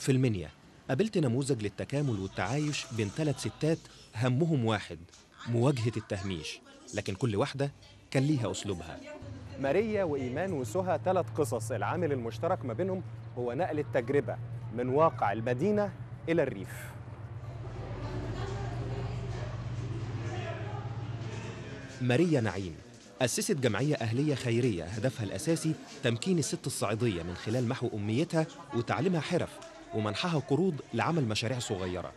في المنيا قابلت نموذج للتكامل والتعايش بين ثلاث ستات همهم واحد مواجهة التهميش لكن كل واحدة كان ليها أسلوبها ماريا وإيمان وسهى ثلاث قصص العامل المشترك ما بينهم هو نقل التجربة من واقع المدينة إلى الريف ماريا نعيم أسست جمعية أهلية خيرية هدفها الأساسي تمكين الست الصعيدية من خلال محو أميتها وتعليمها حرف ومنحها قروض لعمل مشاريع صغيرة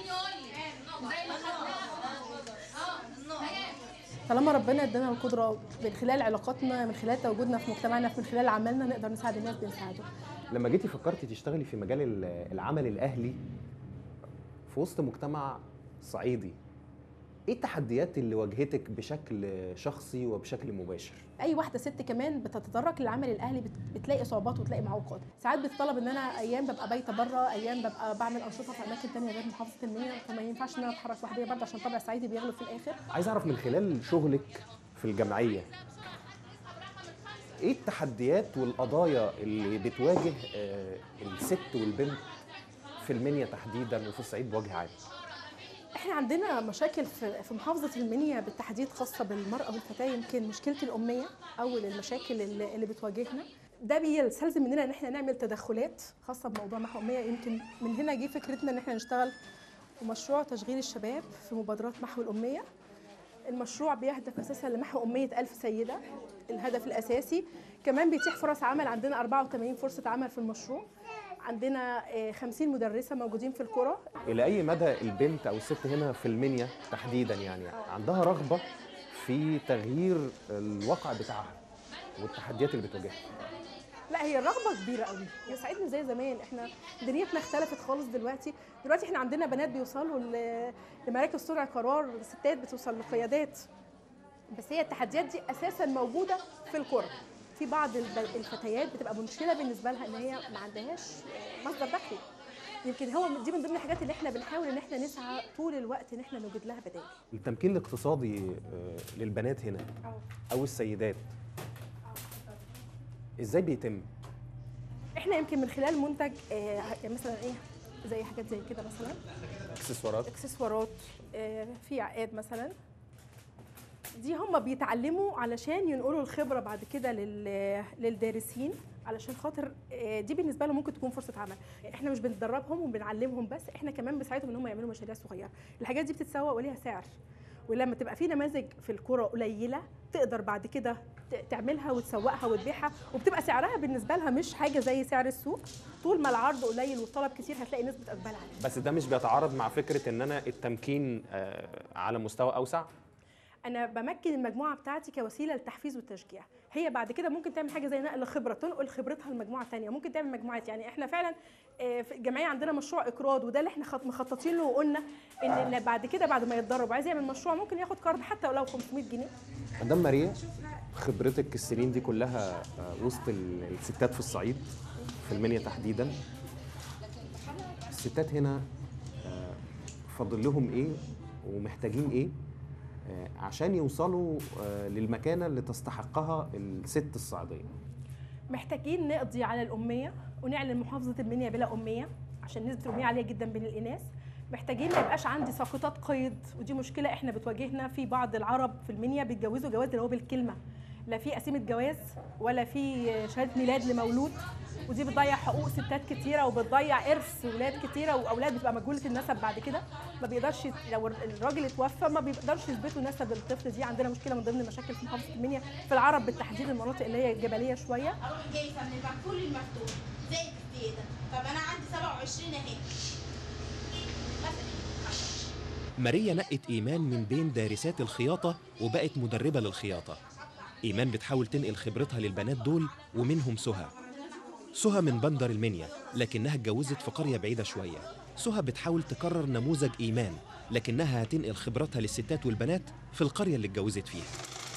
طالما ربنا ادانا القدره من خلال علاقاتنا من خلال تواجدنا في مجتمعنا من خلال عملنا نقدر نساعد الناس بنساعده لما جيتي فكرتي تشتغلي في مجال ال- العمل الأهلي في وسط مجتمع صعيدي إيه التحديات اللي واجهتك بشكل شخصي وبشكل مباشر؟ اي واحده ست كمان بتتطرق للعمل الاهلي بت- بتلاقي صعوبات وتلاقي معوقات ساعات بتطلب ان انا ايام ببقى بايته بره ايام ببقى بعمل انشطه في اماكن تانية غير محافظه المنيا فما ينفعش ان انا اتحرك لوحدي برضه عشان طبع الصعيدي بيغلب في الاخر عايز أعرف من خلال شغلك في الجمعية إيه التحديات والقضايا اللي بتواجه آه، الست والبنت في المنيا تحديدا وفي الصعيد بوجه عام؟ احنا عندنا مشاكل في في محافظه المنيا بالتحديد خاصه بالمراه والفتاه يمكن مشكله الاميه اول المشاكل اللي, اللي بتواجهنا ده بيستلزم مننا ان احنا نعمل تدخلات خاصه بموضوع محو الاميه يمكن من هنا جه فكرتنا ان احنا نشتغل في مشروع تشغيل الشباب في مبادرات محو الاميه المشروع بيهدف اساسا لمحو اميه ألف سيده الهدف الاساسي كمان بيتيح فرص عمل عندنا 84 فرصه عمل في المشروع عندنا آه، 50 مدرسه موجودين في القرى الى اي مدى البنت او الست هنا في المنيا تحديدا يعني عندها رغبه في تغيير الواقع بتاعها والتحديات اللي بتواجهها لا هي الرغبه كبيره قوي هي ساعتنا زي زمان احنا دنيتنا اختلفت خالص دلوقتي دلوقتي احنا عندنا بنات بيوصلوا ل- لمراكز صنع قرار ستات بتوصل لقيادات بس هي التحديات دي اساسا موجوده في القرى في بعض الب- الفتيات بتبقى مشكله بالنسبه لها ان هي ما عندهاش مصدر دخل يمكن هو دي من ضمن الحاجات اللي احنا بنحاول ان احنا نسعى طول الوقت ان احنا نوجد لها بدائل التمكين الاقتصادي آه، للبنات هنا او السيدات ازاي بيتم احنا يمكن من خلال منتج آه، يعني مثلا ايه زي حاجات زي كده مثلا اكسسوارات اكسسوارات آه، في عقاد مثلا دي هم بيتعلموا علشان ينقلوا الخبره بعد كده لل- للدارسين علشان خاطر آه، دي بالنسبه لهم ممكن تكون فرصه عمل احنا مش بندربهم وبنعلمهم بس احنا كمان بنساعدهم ان هم يعملوا مشاريع صغيره الحاجات دي بتتسوق وليها سعر ولما تبقى في نماذج في الكرة قليلة تقدر بعد كده ت- تعملها وتسوقها وتبيعها وبتبقى سعرها بالنسبة لها مش حاجة زي سعر السوق طول ما العرض قليل والطلب كتير هتلاقي ناس بتقبل عليه بس ده مش بيتعارض مع فكره ان انا التمكين آه، على مستوى اوسع انا بمكن المجموعه بتاعتي كوسيله للتحفيز والتشجيع هي بعد كده ممكن تعمل حاجه زي نقل خبره تنقل خبرتها لمجموعه تانية ممكن تعمل مجموعات يعني احنا فعلا آه، في الجمعيه عندنا مشروع اقراض وده اللي احنا خط- مخططين له وقلنا ان إن بعد كده بعد ما يتدرب وعايز يعمل مشروع ممكن ياخد قرض حتى ولو 500 جنيه مدام ماريا خبرتك السنين دي كلها آه، وسط ال- الستات في الصعيد في المنيا تحديدا الستات هنا آه، فاضل لهم ايه ومحتاجين ايه آه، عشان يوصلوا آه، للمكانه اللي تستحقها الست الصعيديه محتاجين نقضي على الأمية ونعلن محافظة المنيا بلا أمية عشان نسبة الأمية عالية جدا بين الإناث محتاجين ما يبقاش عندي ساقطات قيد ودي مشكلة احنا بتواجهنا في بعض العرب في المنيا بيتجوزوا جواز اللي هو بالكلمة لا في قسيمة جواز ولا في شهادة ميلاد لمولود ودي بتضيع حقوق ستات كتيرة وبتضيع إرث ولاد كتيرة وأولاد بتبقى مجهولة النسب بعد كده ما بيقدرش لو الراجل اتوفى ما بيقدرش يثبتوا نسب الطفل دي عندنا مشكلة من ضمن المشاكل في محافظة المنيا في العرب بالتحديد المناطق اللي هي الجبلية شوية اروح جايبه من المقفول للمفتوح زي الزياده طب انا عندي 27 اهي مثلا ماريا نقت إيمان من بين دارسات الخياطة وبقت مدربة للخياطة إيمان بتحاول تنقل خبرتها للبنات دول ومنهم سهى سهى من بندر المنيا لكنها اتجوزت في قرية بعيدة شوية سهى بتحاول تكرر نموذج إيمان لكنها هتنقل خبرتها للستات والبنات في القرية اللي اتجوزت فيها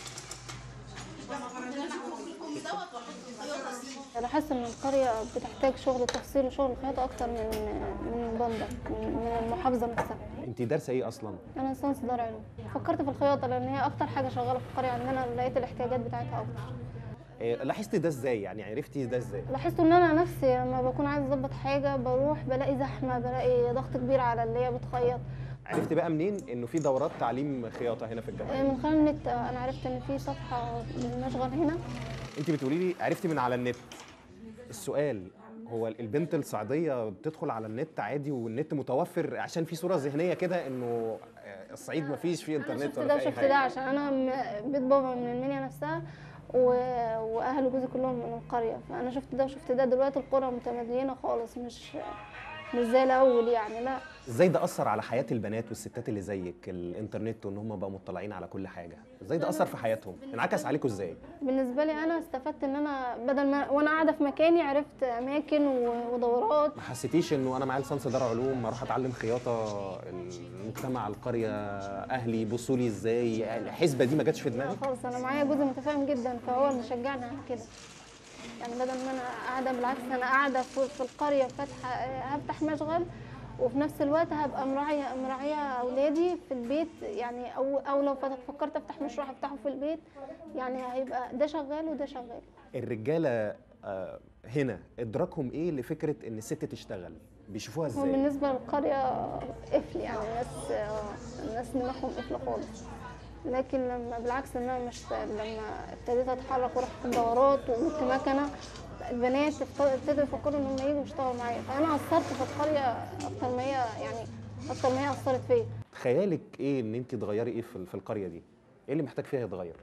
انا حاسه ان القريه بتحتاج شغل تفصيل وشغل خياطه اكتر من من بندر من من المحافظه نفسها انت دارسه ايه اصلا انا انسان صدار علوم فكرت في الخياطه لان هي اكتر حاجه شغاله في القريه عندنا لقيت الاحتياجات بتاعتها اكتر إيه، لاحظتي ده ازاي يعني عرفتي ده ازاي لاحظت ان انا نفسي لما بكون عايز اظبط حاجه بروح بلاقي زحمه بلاقي ضغط كبير على اللي هي بتخيط عرفتي بقى منين انه في دورات تعليم خياطه هنا في الجامعه آه، من خلال النت آه، انا عرفت ان في صفحه للمشغل هنا انت بتقولي لي عرفتي من على النت السؤال هو البنت الصعيديه بتدخل على النت عادي والنت متوفر عشان في صوره ذهنيه كده انه آه، الصعيد ما فيش فيه انا انترنت شفت ولا ده في اي وشفت حاجه ده عشان انا م- بيت بابا من المنيا نفسها و... واهل جوزي كلهم من القريه فانا شفت ده وشفت ده دلوقتي القرى متمدينه خالص مش مش زي الاول يعني لا ازاي ده اثر على حياه البنات والستات اللي زيك الانترنت وان هم بقوا مطلعين على كل حاجه ازاي ده اثر في حياتهم انعكس عليكم ازاي بالنسبه لي انا استفدت ان انا بدل ما وانا قاعده في مكاني عرفت اماكن و- ودورات ما حسيتيش انه انا معايا لسانس دار علوم اروح اتعلم خياطه المجتمع القريه اهلي يبصوا لي ازاي يعني الحسبه دي ما جاتش في لا دماغك خالص انا معايا جوزي متفاهم جدا فهو اللي شجعني على كده يعني بدل ما انا قاعده بالعكس انا قاعده في في القريه فاتحه هفتح مشغل وفي نفس الوقت هبقى مراعيه مراعيه اولادي في البيت يعني او او لو فت- فكرت افتح مشروع افتحه في البيت يعني هيبقى ده شغال وده شغال الرجاله آه، هنا ادراكهم ايه لفكره ان الست تشتغل بيشوفوها هو ازاي بالنسبه للقريه قفل يعني الناس الناس دماغهم قفل خالص لكن لما بالعكس ان انا مش لما ابتديت اتحرك ورحت الدورات وجبت مكنه البنات ابت- ابتدوا يفكروا ان هم يجوا يشتغلوا معايا فانا اثرت في القريه اكتر ما هي يعني اكتر ما هي اثرت فيا خيالك ايه ان انت تغيري ايه في في القريه دي ايه اللي محتاج فيها يتغير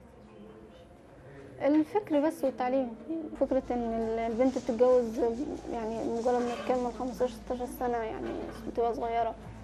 الفكر بس والتعليم فكرة ان البنت بتتجوز يعني مجرد ما تكمل 15 16 سنة يعني بتبقى صغيرة